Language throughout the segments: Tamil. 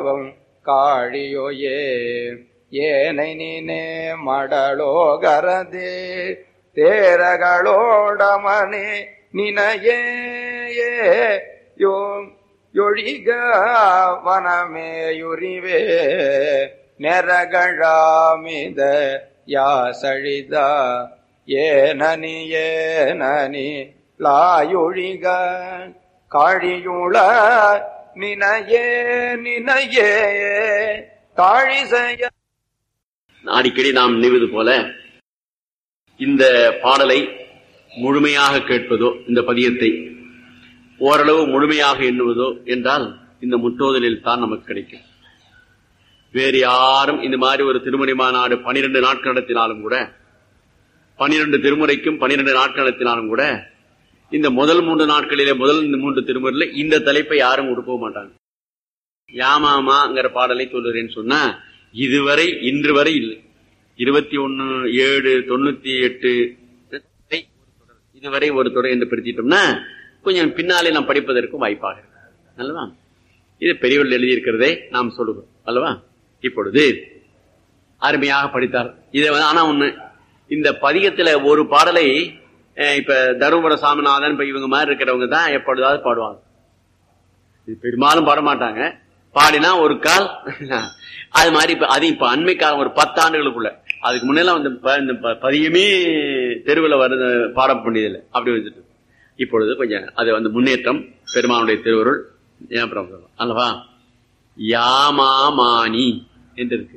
ಕಾಳಿಯೊಯೇ ಏனை ನೀನೆ ಮಡಲೋಗರದೆ ತೇರಗಳೋಡಮನೆ ನಿನಯೇ ಯೋ ಯೊழிಗ ವನಮೇಯುರಿವೆ ನೆರಗಳಾಮಿದ ಯಾಸಳಿದ ಏನನಿ ಏನನಿ லாயொழிக காழியுள நினையே நினையே தாழிசைய அடிக்கடி நாம் நினைவது போல இந்த பாடலை முழுமையாக கேட்பதோ இந்த பதியத்தை ஓரளவு முழுமையாக எண்ணுவதோ என்றால் இந்த முற்றோதலில் தான் நமக்கு கிடைக்கும் வேறு யாரும் இந்த மாதிரி ஒரு திருமணி மாநாடு பனிரெண்டு நாட்கள் நடத்தினாலும் கூட பனிரெண்டு திருமுறைக்கும் பனிரெண்டு நாட்கள் நடத்தினாலும் கூட இந்த முதல் மூன்று நாட்களிலே முதல் மூன்று திருமுறையில இந்த தலைப்பை யாரும் கொடுக்க மாட்டாங்க யாமாமாங்கிற பாடலை சொல்லுறேன்னு சொன்னா இதுவரை இன்று வரை இல்லை இருபத்தி ஒன்னு ஏழு தொண்ணூத்தி எட்டு இதுவரை ஒரு தொடர் என்று பிரிச்சிட்டோம்னா கொஞ்சம் பின்னாலே நாம் படிப்பதற்கு வாய்ப்பாக இருக்கு அல்லவா இது பெரியவர்கள் எழுதியிருக்கிறதை நாம் சொல்லுகிறோம் அல்லவா இப்பொழுது அருமையாக படித்தார் இதை வந்து ஆனா ஒண்ணு இந்த பதிகத்துல ஒரு பாடலை இப்ப தருமபுர சாமிநாதன் இப்ப இவங்க மாதிரி இருக்கிறவங்க தான் எப்பொழுதாவது பாடுவாங்க இது பெரும்பாலும் பாட மாட்டாங்க பாடினா ஒரு கால் அது மாதிரி இப்ப அது இப்ப அண்மை காலம் ஒரு பத்தாண்டுகளுக்குள்ள அதுக்கு முன்னெல்லாம் வந்து இந்த பதியமே தெருவில் வருது பாட வேண்டியதில்லை அப்படி வந்துட்டு இப்பொழுது கொஞ்சம் அது வந்து முன்னேற்றம் பெருமானுடைய திருவருள் அல்லவா யாமாமானி என்று இருக்கு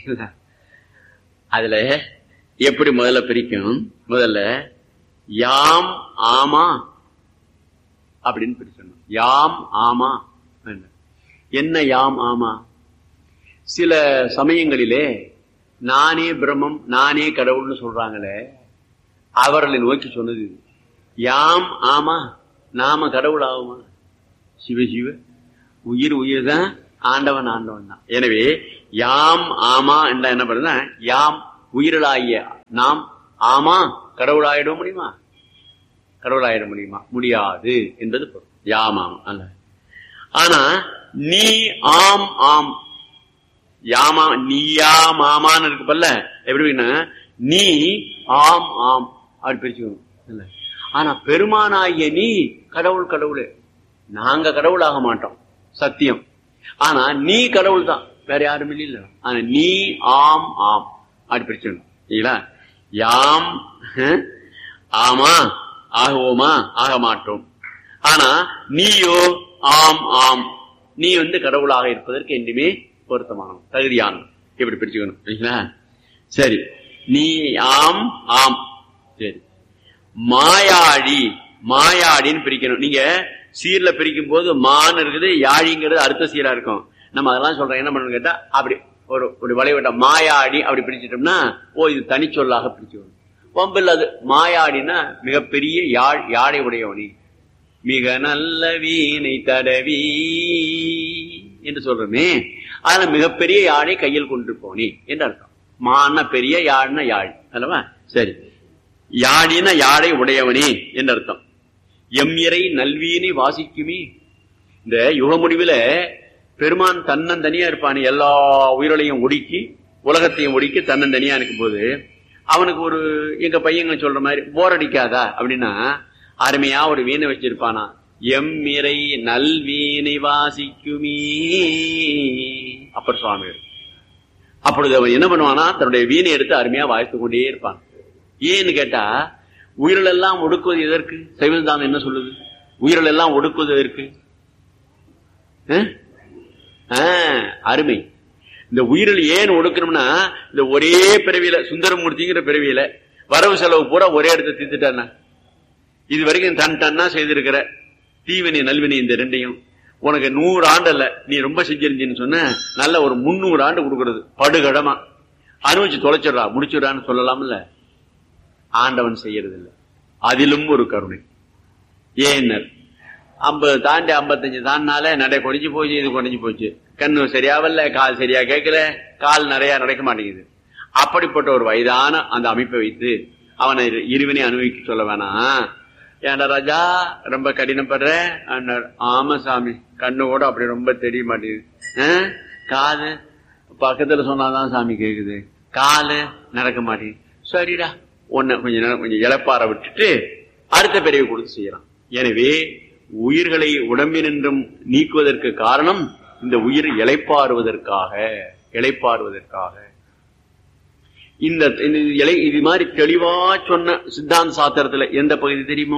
அதுல எப்படி முதல்ல பிரிக்கும் முதல்ல யாம் ஆமா அப்படின்னு பிரிச்சணும் யாம் ஆமா என்ன யாம் ஆமா சில சமயங்களிலே நானே பிரம்மம் நானே கடவுள்னு சொல்றாங்களே அவர்களை நோக்கி சொன்னது இது யாம் ஆமா நாம கடவுள் ஆகுமா சிவ சிவ உயிர் உயிர் தான் ஆண்டவன் ஆண்டவன் தான் எனவே யாம் ஆமா என்ற என்ன பண்ணுறா யாம் உயிரலாகிய நாம் ஆமா கடவுள் ஆயிட முடியுமா கடவுள் ஆயிட முடியுமா முடியாது என்பது பொருள் யாமாம் அல்ல ஆனா நீ ஆம் ஆம் யாமா நீயா மாமான்னு இருக்கு பல்ல எப்படின்னா நீ ஆம் ஆம் அப்படி பிரிச்சுக்கணும் இல்ல ஆனா பெருமானாகிய நீ கடவுள் கடவுளே நாங்க கடவுள் ஆக மாட்டோம் சத்தியம் ஆனா நீ கடவுள் தான் வேற யாரும் இல்ல ஆனா நீ ஆம் ஆம் அப்படி பிரிச்சுக்கணும் இல்லைங்களா யாம் ஆமா ஆகுவோமா ஆக மாட்டோம் ஆனா நீயோ ஆம் ஆம் நீ வந்து கடவுளாக இருப்பதற்கு என்றுமே பொருத்தமானவன் தகுதியானவன் எப்படி பிரிச்சுக்கணும் சரிங்களா சரி நீ ஆம் ஆம் சரி மாயாடி மாயாடின்னு பிரிக்கணும் நீங்க சீர்ல பிரிக்கும் போது மான் இருக்குது யாழிங்கிறது அடுத்த சீரா இருக்கும் நம்ம அதெல்லாம் சொல்றோம் என்ன பண்ணணும் கேட்டா அப்படி ஒரு ஒரு வளைவட்ட மாயாடி அப்படி பிரிச்சிட்டோம்னா ஓ இது தனிச்சொல்லாக பிரிச்சுக்கணும் வம்பில் அது மாயாடினா மிகப்பெரிய யாழ் யாழை உடையவனி மிக நல்ல வீணை தடவி என்று சொல்றோமே அதுல மிகப்பெரிய யாழை கையில் கொண்டு போனி என்று அர்த்தம் மான பெரிய யாழ்னா யாழ் அல்லவா சரி யாழின யாழை உடையவனே என்று அர்த்தம் எம் இறை நல்வீனை வாசிக்குமே இந்த யுக முடிவுல பெருமான் தன்னந்தனியா இருப்பான் எல்லா உயிர்களையும் ஒடுக்கி உலகத்தையும் ஒடுக்கி தன்னந்தனியா இருக்கும் போது அவனுக்கு ஒரு எங்க பையங்க சொல்ற மாதிரி போர் அடிக்காதா அப்படின்னா அருமையா ஒரு வீணை வச்சிருப்பானா எம் இறை நல்வீனை வாசிக்குமே அப்பர் சுவாமி அப்பொழுது அவன் என்ன பண்ணுவானா தன்னுடைய வீணை எடுத்து அருமையா வாசித்து கொண்டே இருப்பான் ஏன்னு கேட்டா உயிரில் எல்லாம் ஒடுக்குவது எதற்கு சைவதானம் என்ன சொல்லுது உயிரில் எல்லாம் ஒடுக்குவது எதற்கு அருமை இந்த உயிரில் ஏன் ஒடுக்கணும்னா இந்த ஒரே பிறவியில சுந்தரமூர்த்திங்கிற பிறவியில வரவு செலவு பூரா ஒரே இடத்த தீர்த்துட்டானா இது வரைக்கும் தன் டன்னா செய்திருக்கிற தீவினை நல்வினை இந்த ரெண்டையும் உனக்கு நூறு ஆண்டு அல்ல நீ ரொம்ப செஞ்சிருந்தீன்னு சொன்ன நல்ல ஒரு முன்னூறு ஆண்டு கொடுக்கறது படுகடமா அனுபவிச்சு தொலைச்சிடுறா முடிச்சுடான்னு சொல்லலாம்ல ஆண்டவன் செய்யறது இல்லை அதிலும் ஒரு கருணை ஏன்னர் ஐம்பது தாண்டி ஐம்பத்தஞ்சு தாண்டினால நடை குறைஞ்சு போச்சு இது குறைஞ்சு போச்சு கண்ணு சரியாவல்ல கால் சரியா கேட்கல கால் நிறைய நடக்க மாட்டேங்குது அப்படிப்பட்ட ஒரு வயதான அந்த அமைப்பை வைத்து அவனை இருவினை அனுபவிக்க சொல்ல வேணாம் ஏன்டா ராஜா ரொம்ப கடினப்படுற ஆமா சாமி கண்ணு கூட அப்படி ரொம்ப தெரிய மாட்டேங்குது காது பக்கத்துல சொன்னாதான் சாமி கேக்குது காலு நடக்க மாட்டேங்குது சரிடா ஒன்ன கொஞ்ச நேரம் கொஞ்சம் இழப்பார விட்டுட்டு அடுத்த பிறவி கொடுத்து செய்யலாம் எனவே உயிர்களை உடம்பினின்றும் நீக்குவதற்கு காரணம் இந்த உயிர் இளைப்பாறுவதற்காக இளைப்பாறுவதற்காக இந்த இந்த இலை இது மாதிரி தெளிவா சொன்ன சித்தாந்த சாத்திரத்துல எந்த பகுதி தெரியுமோ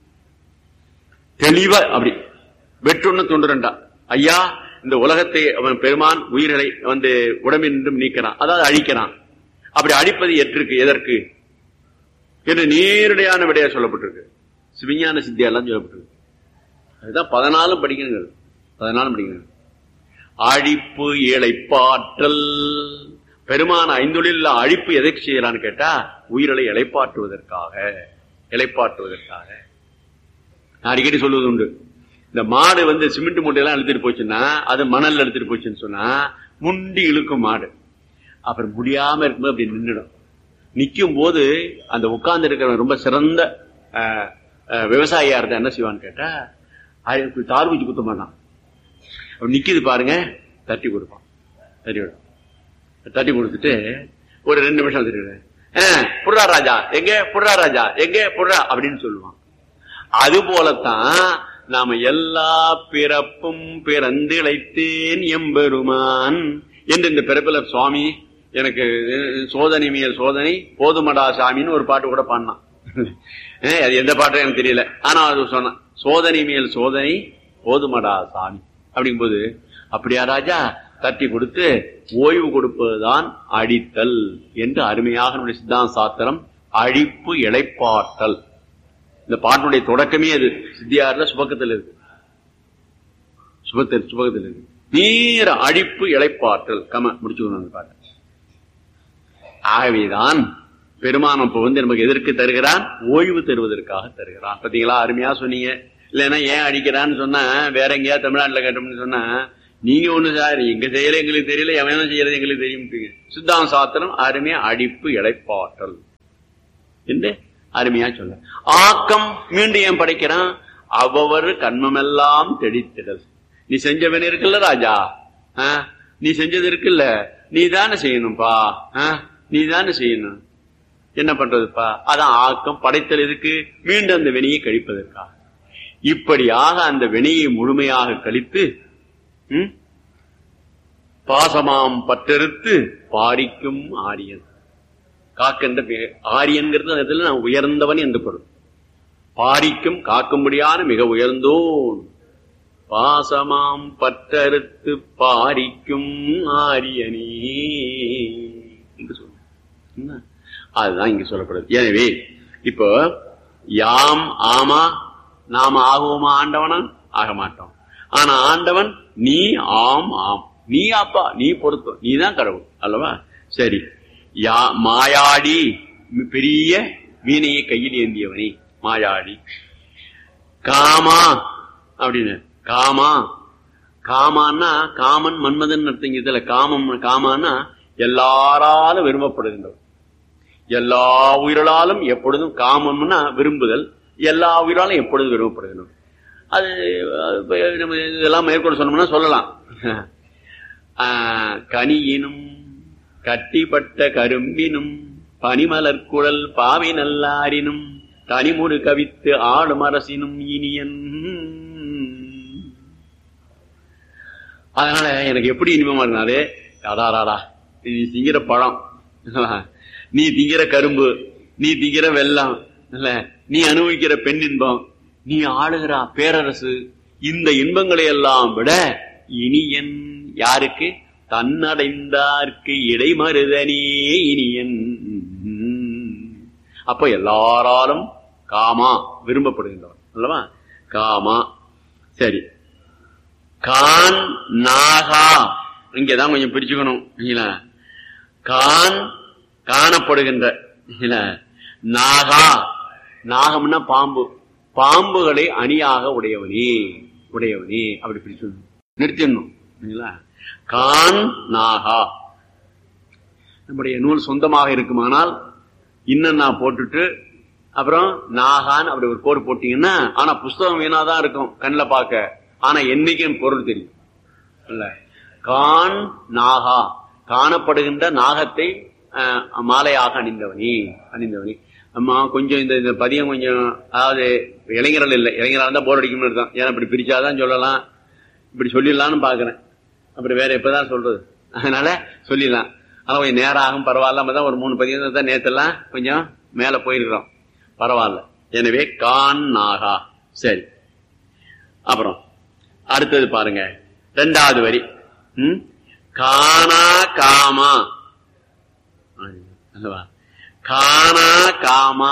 தெளிவா அப்படி வெற்றொன்னு தொண்டுரண்டா ஐயா இந்த உலகத்தை அவன் பெருமான் உயிர்களை வந்து உடம்பினின்றும் நீக்கிறான் அதாவது அழிக்கிறான் அப்படி அழிப்பது எற்றிருக்கு எதற்கு என்று நேரடியான விடையா சொல்லப்பட்டிருக்கு சிவஞான சித்தியெல்லாம் சொல்லப்பட்டிருக்கு அதுதான் பதினாலும் படிக்கணுங்கிறது பதினாலும் படிக்கணும் அழிப்பு இழைப்பாற்றல் பெருமான ஐந்தொழில் அழிப்பு எதற்கு செய்யறான்னு கேட்டா உயிரலை இழைப்பாற்றுவதற்காக இழைப்பாற்றுவதற்காக நான் அடிக்கடி சொல்லுவது உண்டு இந்த மாடு வந்து சிமெண்ட் மூட்டையெல்லாம் எடுத்துட்டு போச்சுன்னா அது மணல் எடுத்துட்டு போச்சுன்னு சொன்னா முண்டி இழுக்கும் மாடு அப்புறம் முடியாம இருக்கும்போது அப்படி நின்றுடும் நிக்கும் போது அந்த உட்கார்ந்து இருக்கிறவன் ரொம்ப சிறந்த அஹ், அஹ், விவசாயியா இருந்தா என்ன செய்வான்னு கேட்டா அதுக்கு தார் வச்சு குத்த மாட்டான் அப்படி நிக்குது பாருங்க தட்டி கொடுப்பான் தட்டி விடும் தட்டி கொடுத்துட்டு ஒரு ரெண்டு நிமிஷம் தட்டி புடுறா ராஜா எங்க புடுறா ராஜா எங்க புடுறா அப்படின்னு சொல்லுவான் அது போலத்தான் நாம எல்லா பிறப்பும் பிறந்து இழைத்தேன் எம்பெருமான் என்று இந்த பிறப்பில சுவாமி எனக்கு அஹ், சோதனை மேல் சோதனை போதுமடா சாமின்னு ஒரு பாட்டு கூட பாடினான் அஹ், அது எந்த பாட்டும் எனக்கு தெரியல ஆனா அது சொன்னான் சோதனை மேல் சோதனை போதுமடா சாமி அப்படிங்கும்போது அப்படியா ராஜா தட்டி கொடுத்து ஓய்வு கொடுப்பதுதான் அடித்தல் என்று அருமையாக நம்முடைய சித்தாந்த சாத்திரம் அழிப்பு இழைப்பாற்றல் இந்த பாட்டினுடைய தொடக்கமே அது சித்தியார்ல சுபக்கத்தில் இருக்கு சுபத்தில் சுபகத்தில் இருக்கு நீர அழிப்பு இழைப்பாற்றல் கம முடிச்சுக்கணும் அந்த பாட்டை ஆகவேதான் பெருமான் இப்ப வந்து நமக்கு எதற்கு தருகிறான் ஓய்வு தருவதற்காக தருகிறான் பாத்தீங்களா அருமையா சொன்னீங்க இல்லைன்னா ஏன் அடிக்கிறான்னு சொன்னா வேற எங்கேயா தமிழ்நாட்டுல கேட்டோம்னு சொன்னா நீங்க ஒண்ணு சார் எங்க செய்யல எங்களுக்கு தெரியல எவன் செய்யறது எங்களுக்கு தெரியும் சித்தாந்த சாத்திரம் அருமையா அடிப்பு இழைப்பாற்றல் என்று அருமையா சொல்ல ஆக்கம் மீண்டும் ஏன் படைக்கிறான் அவவர் கண்மமெல்லாம் தெளித்திடல் நீ செஞ்சவன் இருக்குல்ல ராஜா ஆ? நீ செஞ்சது இருக்குல்ல நீ தானே செய்யணும்பா ஆ? நீ தானே செய்யணும் என்ன பண்றதுப்பா அதான் ஆக்கம் படைத்தல் இருக்கு மீண்டும் அந்த வினையை கழிப்பதற்காக இப்படியாக அந்த வினையை முழுமையாக கழித்து ம்? பாசமாம் பற்றறுத்து பாரிக்கும் ஆரியன் காக்கின்ற பெயர் ஆரியன்கிறது அந்த இடத்துல நான் உயர்ந்தவன் என்று பொருள் பாரிக்கும் காக்கும்படியான மிக உயர்ந்தோன் பாசமாம் பற்றறுத்து பாரிக்கும் ஆரியனே என்று சொல்ல என்ன? அதுதான் இங்க சொல்லப்படுது எனவே இப்போ யாம் ஆமா நாம ஆகுவோமா ஆண்டவனா ஆக மாட்டோம் ஆனா ஆண்டவன் நீ ஆம் ஆம் நீ அப்பா நீ பொருத்தம் நீ தான் கடவுள் அல்லவா சரி யா மாயாடி மி- பெரிய வீணையை கையில் ஏந்தியவனே மாயாடி காமா அப்படின்னு காமா காமான்னா காமன் மன்மதன் அர்த்தம் இதுல காமம் காமான்னா எல்லாராலும் விரும்பப்படுகின்றவர் எல்லா உயிர்களாலும் எப்பொழுதும் காமம்னா விரும்புதல் எல்லா உயிராலும் எப்பொழுதும் விரும்பப்படுகின்றவர் அது அது இப்ப நம்ம இதெல்லாம் மேற்கொண்டு சொன்னோம்னா சொல்லலாம் ஆஹ், கனியினும் கட்டிப்பட்ட கரும்பினும் பனிமலர் குழல் பாவி நல்லாரினும் தனிமுறு கவித்து ஆளும் அரசினும் இனியன் அதனால எனக்கு எப்படி இனிமமா இருந்தாலே அடாராடா நீ திங்கிற பழம் நீ திங்கிற கரும்பு நீ திங்கிற வெள்ளம் இல்ல நீ அனுபவிக்கிற பெண் இன்பம் நீ ஆளுகிற பேரரசு இந்த இன்பங்களை எல்லாம் விட இனியன் யாருக்கு தன்னடைந்தார்க்கு இடைமருதனே இனியன் அப்ப எல்லாராலும் காமா விரும்பப்படுகின்றவன் அல்லவா காமா சரி கான் நாகா இங்கதான் கொஞ்சம் பிரிச்சுக்கணும் இல்லைங்களா? கான் காணப்படுகின்ற இல்லைங்களா? நாகா நாகம்னா பாம்பு பாம்புகளை அணியாக உடையவனே உடையவனே அப்படி பிரிச்சு நிறுத்திடணும் இல்லைங்களா? கான் நாகா நம்முடைய நூல் சொந்தமாக இருக்குமானால் இன்னும் நான் போட்டுட்டு அப்புறம் நாகான் அப்படி ஒரு கோடு போட்டீங்கன்னா ஆனா புஸ்தகம் வீணாதான் இருக்கும் கண்ணில் பார்க்க ஆனா என்னைக்கும் பொருள் தெரியும் இல்ல கான் நாகா காணப்படுகின்ற நாகத்தை அஹ், மாலையாக அணிந்தவனி அணிந்தவனி அம்மா கொஞ்சம் இந்த இந்த பதியம் கொஞ்சம் அதாவது இளைஞர்கள் இல்லை இளைஞராக இருந்தால் போர் அடிக்கும்னு அர்த்தம் ஏன்னா இப்படி பிரிச்சாதான் சொல்லலாம் இப்படி சொல்லிடலாம்னு பாக்குறேன் அப்புறம் வேற எப்பதான் சொல்றது அதனால சொல்லிடலாம் ஆனா கொஞ்சம் நேரம் ஆகும் பரவாயில்ல நம்ம தான் ஒரு மூணு பதியம் தான் நேத்தெல்லாம் கொஞ்சம் மேல போயிருக்கிறோம் பரவாயில்ல எனவே கான் நாகா சரி அப்புறம் அடுத்தது பாருங்க ரெண்டாவது வரி ம்? காணா காமா அல்லவா காணா காமா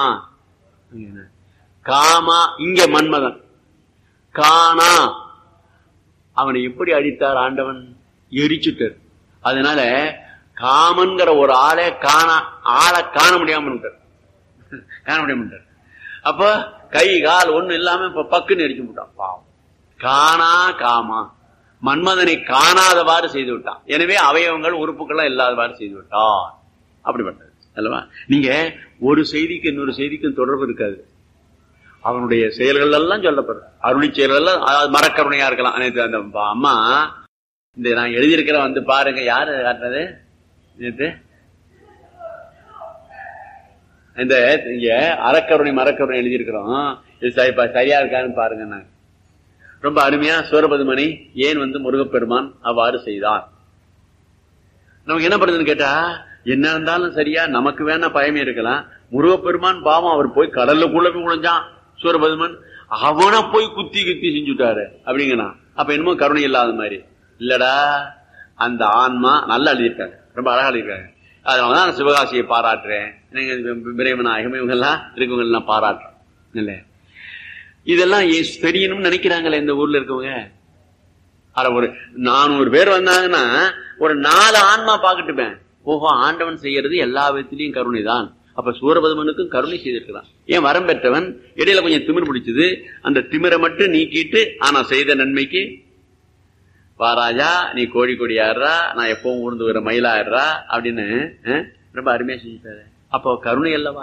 காமா இங்க மன்மதன் காணா அவனை எப்படி அடித்தார் ஆண்டவன் எரிச்சுட்டார் அதனால காமன்கிற ஒரு ஆளை காணா ஆளை காண முடியாம விட்டார் காண முடியாம விட்டார் அப்ப கை கால் ஒண்ணு இல்லாம இப்ப பக்குன்னு எரிச்சு விட்டான் பாவம் காணா காமா மன்மதனை காணாதவாறு செய்து விட்டான் எனவே அவயவங்கள் உறுப்புகள்லாம் இல்லாதவாறு செய்து விட்டான் அப்படிப்பட்டது அல்லவா நீங்க ஒரு செய்திக்கு இன்னொரு செய்திக்கும் தொடர்பு இருக்காது அவனுடைய செயல்கள் எல்லாம் சொல்லப்படுறது அருளி செயல்கள் எல்லாம் அதாவது மரக்கருணையா இருக்கலாம் நேத்து அந்த ப- அம்மா இந்த நான் எழுதியிருக்கிற வந்து பாருங்க யாரு காட்டுறது நேத்து இந்த இங்க அறக்கருணை மரக்கருணை எழுதியிருக்கிறோம் இது சரி- இப்ப சரியா இருக்கான்னு பாருங்க நான் ரொம்ப அருமையா சூரபதுமணி ஏன் வந்து முருகப்பெருமான் அவ்வாறு செய்தார் நமக்கு என்ன பண்ணுதுன்னு கேட்டா என்ன இருந்தாலும் சரியா நமக்கு வேணா பயமே இருக்கலாம் முருகப்பெருமான் பாவம் அவர் போய் கடல்லுக்குள்ள போய் குழைஞ்சான் சூரபதுமன் அவனை போய் குத்தி குத்தி செஞ்சுட்டாரு அப்படிங்கண்ணா அப்ப என்னமோ கருணை இல்லாத மாதிரி இல்லடா அந்த ஆன்மா நல்லா எழுதியிருக்காங்க ரொம்ப அழகா எழுதியிருக்காங்க அதனாலதான் நான் சிவகாசியை பாராட்டுறேன் பிரேமநாயகம் இவங்க எல்லாம் இருக்கவங்க எல்லாம் பாராட்டுறேன் இல்ல இதெல்லாம் ஏ- தெரியணும்னு நினைக்கிறாங்களே இந்த ஊர்ல இருக்கவங்க அட ஒரு நானூறு பேர் வந்தாங்கன்னா ஒரு நாலு ஆன்மா பாக்கட்டுமே ஓஹோ ஆண்டவன் செய்யறது எல்லா விதத்திலையும் கருணைதான் அப்ப சூரபதுமனுக்கும் கருணை செய்திருக்கிறான் ஏன் வரம் பெற்றவன் இடையில கொஞ்சம் திமிர் பிடிச்சது அந்த திமிரை மட்டும் நீக்கிட்டு ஆனா செய்த நன்மைக்கு வாராஜா நீ கோழி கொடி ஆடுறா நான் எப்பவும் ஊர்ந்து வர மயிலாடுறா அப்படின்னு அஹ், ரொம்ப அருமையா செஞ்சுட்டாரு அப்போ கருணை அல்லவா